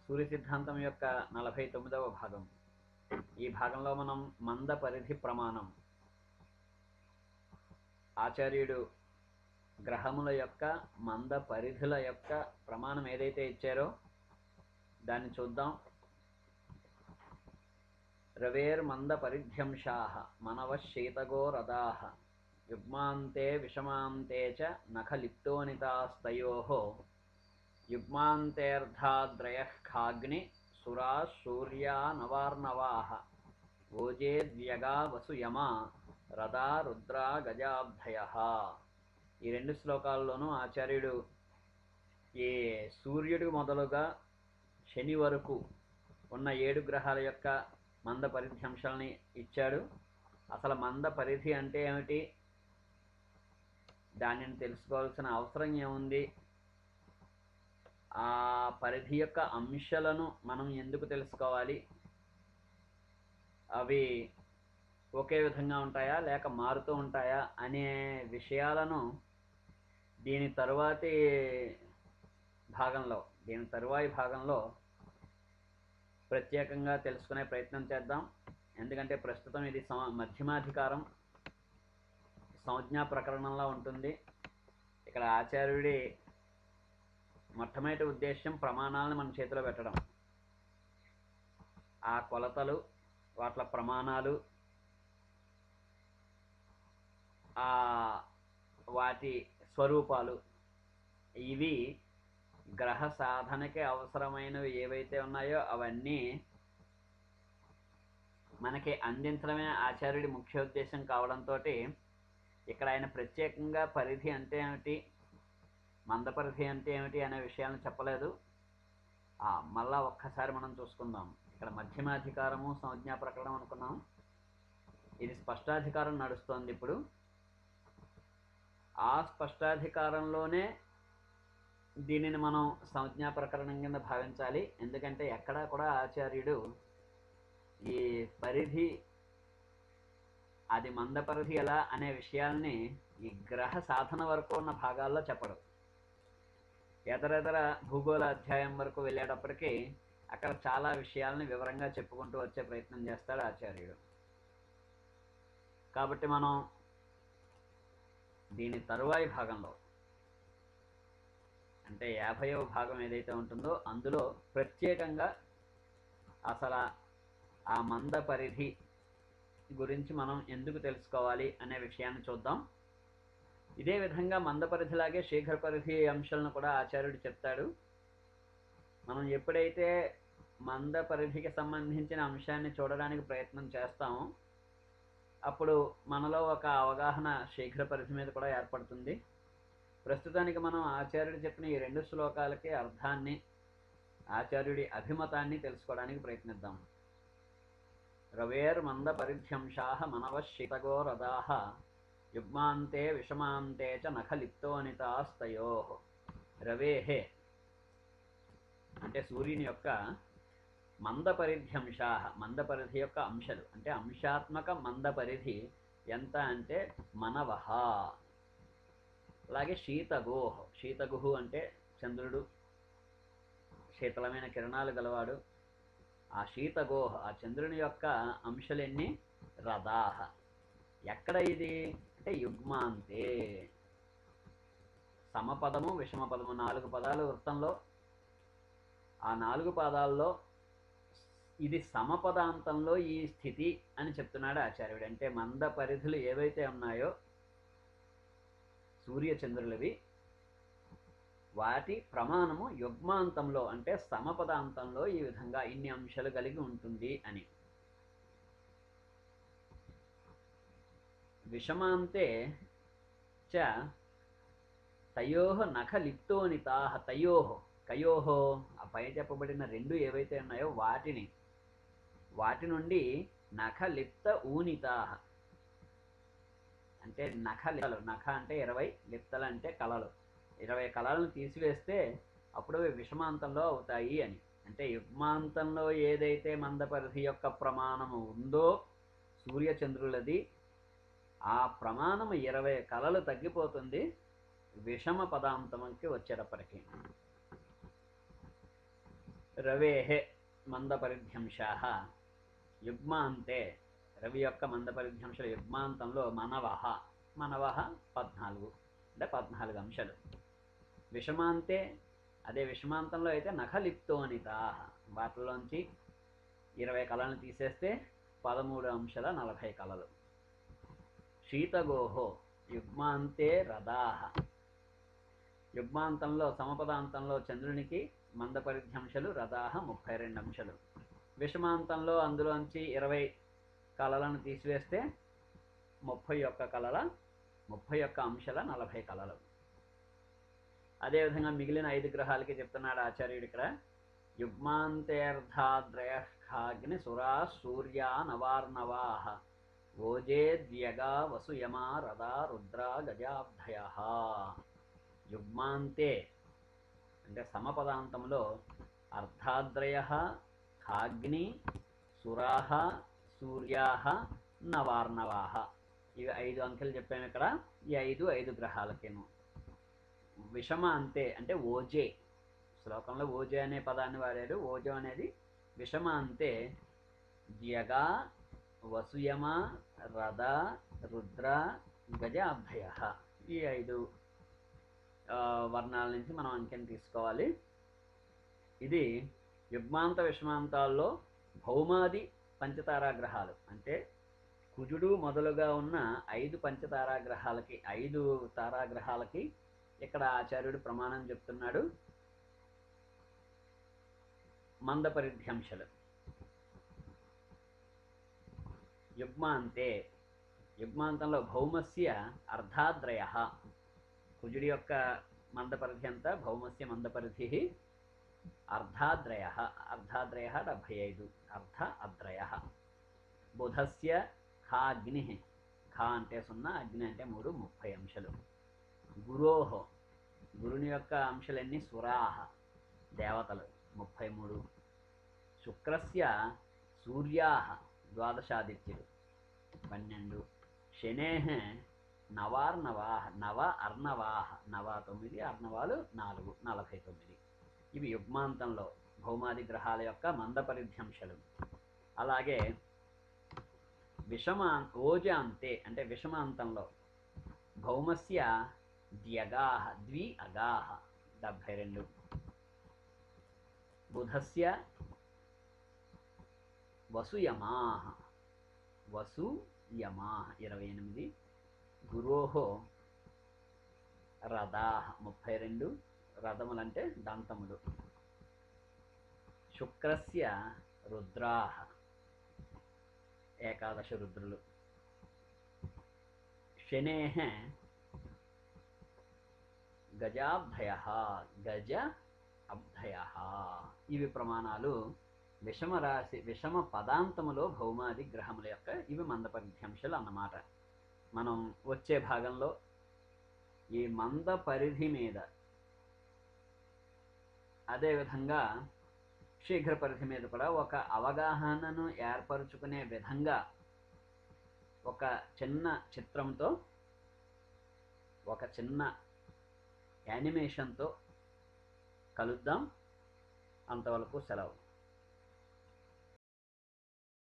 సూర్య సిద్ధాంతం యొక్క నలభై తొమ్మిదవ భాగం ఈ భాగంలో మనం మంద పరిధి ప్రమాణం ఆచార్యుడు గ్రహముల యొక్క మంద పరిధుల యొక్క ప్రమాణం ఏదైతే ఇచ్చారో దాన్ని చూద్దాం రవేర్మంద పరిధ్యంషా మనవ శీతగో రథాః యుగ్మాంతే విషమాంతే చ నఖలిప్తోనితాస్తయో యుగ్మాంతేర్ధాద్రయః ఖాగ్ని సురా సూర్యా నవార్ణవాః ఓజేద్వ్యగా వసుయమా రథా రుద్రా గజాబ్ధయ ఈ రెండు శ్లోకాల్లోనూ ఆచార్యుడు ఈ సూర్యుడి మొదలుగా శని వరకు ఉన్న ఏడు గ్రహాల యొక్క మంద పరిధ్యంశాలని ఇచ్చాడు అసలు మంద పరిధి అంటే ఏమిటి దానిని తెలుసుకోవాల్సిన అవసరం ఏముంది ఆ పరిధి యొక్క అంశాలను మనం ఎందుకు తెలుసుకోవాలి అవి ఒకే విధంగా ఉంటాయా లేక మారుతూ ఉంటాయా అనే విషయాలను దీని తరువాతి భాగంలో దీని తరువాయి భాగంలో ప్రత్యేకంగా తెలుసుకునే ప్రయత్నం చేద్దాం ఎందుకంటే ప్రస్తుతం ఇది సం మధ్యమాధికారం సంజ్ఞా ప్రకరణంలో ఉంటుంది ఇక్కడ ఆచార్యుడి మొట్టమొదటి ఉద్దేశం ప్రమాణాలను మన చేతిలో పెట్టడం ఆ కొలతలు వాటి ప్రమాణాలు ఆ వాటి స్వరూపాలు ఇవి గ్రహ సాధనకి అవసరమైనవి ఏవైతే ఉన్నాయో అవన్నీ మనకి అందించడమే ఆచార్యుడి ముఖ్య ఉద్దేశం కావడంతో ఇక్కడ ఆయన ప్రత్యేకంగా పరిధి అంటే ఏమిటి మందపరిధి అంటే ఏమిటి అనే విషయాలను చెప్పలేదు ఆ, మళ్ళా ఒక్కసారి మనం చూసుకుందాం ఇక్కడ మధ్యమాధికారము సంజ్ఞా ప్రకటన అనుకున్నాం ఇది స్పష్టాధికారం నడుస్తోంది ఇప్పుడు ఆ స్పష్టాధికారంలోనే దీనిని మనం సంజ్ఞా ప్రకరణం కింద భావించాలి ఎందుకంటే ఎక్కడా కూడా ఆచార్యుడు ఈ పరిధి అది మందపరిధి ఎలా అనే విషయాల్ని ఈ గ్రహ సాధన వరకు ఉన్న భాగాల్లో చెప్పడు ఇతర భూగోళ అధ్యాయం వరకు వెళ్ళేటప్పటికీ అక్కడ చాలా విషయాల్ని వివరంగా చెప్పుకుంటూ వచ్చే ప్రయత్నం చేస్తాడు ఆచార్యుడు కాబట్టి మనం దీని తరువాయి భాగంలో అంటే యాభైవ భాగం ఏదైతే ఉంటుందో అందులో ప్రత్యేకంగా అసలు ఆ మంద పరిధి గురించి మనం ఎందుకు తెలుసుకోవాలి అనే విషయాన్ని చూద్దాం ఇదే విధంగా మంద పరిధిలాగే శీఘ్ర పరిధి అంశాలను కూడా ఆచార్యుడు చెప్తాడు మనం ఎప్పుడైతే మంద పరిధికి సంబంధించిన అంశాన్ని చూడడానికి ప్రయత్నం చేస్తామో అప్పుడు మనలో ఒక అవగాహన శీఘ్ర పరిధి మీద కూడా ఏర్పడుతుంది ప్రస్తుతానికి మనం ఆచార్యుడు చెప్పిన ఈ రెండు శ్లోకాలకి అర్థాన్ని ఆచార్యుడి అభిమతాన్ని తెలుసుకోవడానికి ప్రయత్నిద్దాం రవేర్ మంద పరిధ్యంషా మనవ శీతగో రథాః యుగ్మాంతే విషమాంతే చ నఖలిప్తోనితాస్తయో రవేహే అంటే సూర్యుని యొక్క మంద పరిధ్యంషా మంద పరిధి యొక్క అంశాలు అంటే అంశాత్మక మంద పరిధి ఎంత అంటే మనవహ అలాగే శీతగోహ్ శీతగుహు అంటే చంద్రుడు శీతలమైన కిరణాలు గలవాడు ఆ శీతగోహ ఆ చంద్రుని యొక్క అంశాలెన్ని రథాహ ఎక్కడ ఇది అంటే యుగ్మాంతే సమపదము విషమ పదము నాలుగు పదాలు వృత్తంలో ఆ నాలుగు పదాల్లో ఇది సమపదాంతంలో ఈ స్థితి అని చెప్తున్నాడు ఆచార్యుడు అంటే మంద పరిధులు ఏవైతే ఉన్నాయో సూర్యచంద్రులవి వాటి ప్రమాణము యుగ్మాంతంలో అంటే సమపదాంతంలో ఈ విధంగా ఇన్ని అంశాలు కలిగి ఉంటుంది అని విషమాంతే చ తయో నఖలిప్తోనితా తయో కయోహో ఆ పై చెప్పబడిన రెండు ఏవైతే ఉన్నాయో వాటిని వాటి నుండి నఖలిప్త ఊనితా అంటే నఖ లిప్తలు నఖ అంటే ఇరవై లిప్తలు అంటే కళలు ఇరవై కళలను తీసివేస్తే అప్పుడు అవి విషమాంతంలో అవుతాయి అని అంటే యుగ్మాంతంలో ఏదైతే మందపరిధి యొక్క ప్రమాణము ఉందో సూర్యచంద్రులది ఆ ప్రమాణము ఇరవై కళలు తగ్గిపోతుంది విషమ పదాంతంకి వచ్చేటప్పటికి రవేహే మందపరిధ్యంశాः యుగ్మాంతే రవి యొక్క మందపరిధ్యంశల యుగ్మాంతంలో మనవహ మనవహ పద్నాలుగు అంటే పద్నాలుగు అంశాలు విషమాంతే అదే విషమాంతంలో అయితే నఖలిప్తోనితా వాటిలోంచి ఇరవై కళలను తీసేస్తే పదమూడు అంశాల నలభై కళలు శీతగోహో యుగ్మాంతే రథాహ యుగ్మాంతంలో సమపదాంతంలో చంద్రునికి మందపరిధ్యంశలు రథాహ ముప్పై రెండు అంశాలు విషమాంతంలో అందులోంచి ఇరవై కళలను తీసివేస్తే ముప్పై ఒక్క కళల ముప్పై ఒక్క అంశాల నలభై కళలు అదేవిధంగా మిగిలిన ఐదు గ్రహాలకి చెప్తున్నాడు ఆచార్యుడు ఇక్కడ యుగ్మాంతేర్ధాద్రయఖాగ్ని సురా సూర్య నవార్ణవా ఓజే ద్యగా వసుయమా రథా రుద్ర గజాబ్ధయ యుగ్మాంతే అంటే సమపదాంతంలో అర్ధాద్రయ ఖాగ్ని సురాహ సూర్యాహ నవార్ణవాహ ఇవి ఐదు అంకెలు చెప్పాము ఇక్కడ ఈ ఐదు ఐదు గ్రహాలకేను విషమ అంతే అంటే ఓజే శ్లోకంలో ఓజే అనే పదాన్ని వాడారు ఓజో అనేది విషమ అంతే జ్యగా వసుయమ రథ రుద్ర గజ అభయ ఈ ఐదు ఆ, వర్ణాల నుంచి మనం అంకెని తీసుకోవాలి ఇది యుగ్మాంత విషమాంతాల్లో భౌమాది పంచతారా గ్రహాలు అంటే కుజుడు మొదలుగా ఉన్న ఐదు పంచతారా గ్రహాలకి ఐదు తారాగ్రహాలకి ఇక్కడ ఆచార్యుడు ప్రమాణం చెప్తున్నాడు మందపరిధ్యంశలు యుగ్మాంతే యుగ్మాంతంలో భౌమస్య అర్ధాద్రయ కుజుడి యొక్క మందపరిధి ఎంత భౌమస్య మందపరిధి అర్ధాద్రయ అర్ధాద్రయ డెబ్భై ఐదు అర్ధ అద్రయ బుధస్య ఖా అగ్ని ఖా అంటే సున్నా అగ్ని అంటే మూడు ముప్పై అంశాలు గురోహో గురుని యొక్క అంశాలన్నీ సురాహ దేవతలు ముప్పై మూడు శుక్రస్య సూర్యాహ ద్వాదశాదిత్యులు పన్నెండు శనేహ నవార్ణవాహ నవ అర్ణవాహ నవ తొమ్మిది అర్ణవాలు నాలుగు నలభై తొమ్మిది ఇవి యుగ్మాంతంలో భౌమాది గ్రహాల యొక్క మందపరిధ్యంశలు అలాగే విషమా ఓజాంతే అంటే విషమాంతంలో భౌమస్య ద్యగాహ ద్వి అగాహ డెబ్భై రెండు బుధస్య వసుయమాహ వసుయమాహ ఇరవై ఎనిమిది గురోహో రథాహ ముప్పై రెండు రథములంటే దంతములు శుక్రస్య రుద్రాహ ఏకాదశ రుద్రులు శనేహ గజాబ్ధయ గజ అబ్ధయ ఇవి ప్రమాణాలు విషమ రాశి విషమ పదాంతములో భౌమాది గ్రహముల యొక్క ఇవి మందపరిధ్యంశలు అన్నమాట మనం వచ్చే భాగంలో ఈ మంద పరిధి మీద అదేవిధంగా శీఘ్ర పరిధి మీద కూడా ఒక అవగాహనను ఏర్పరచుకునే విధంగా ఒక చిన్న చిత్రంతో ఒక చిన్న యానిమేషన్తో కలుద్దాం అంతవరకు సెలవు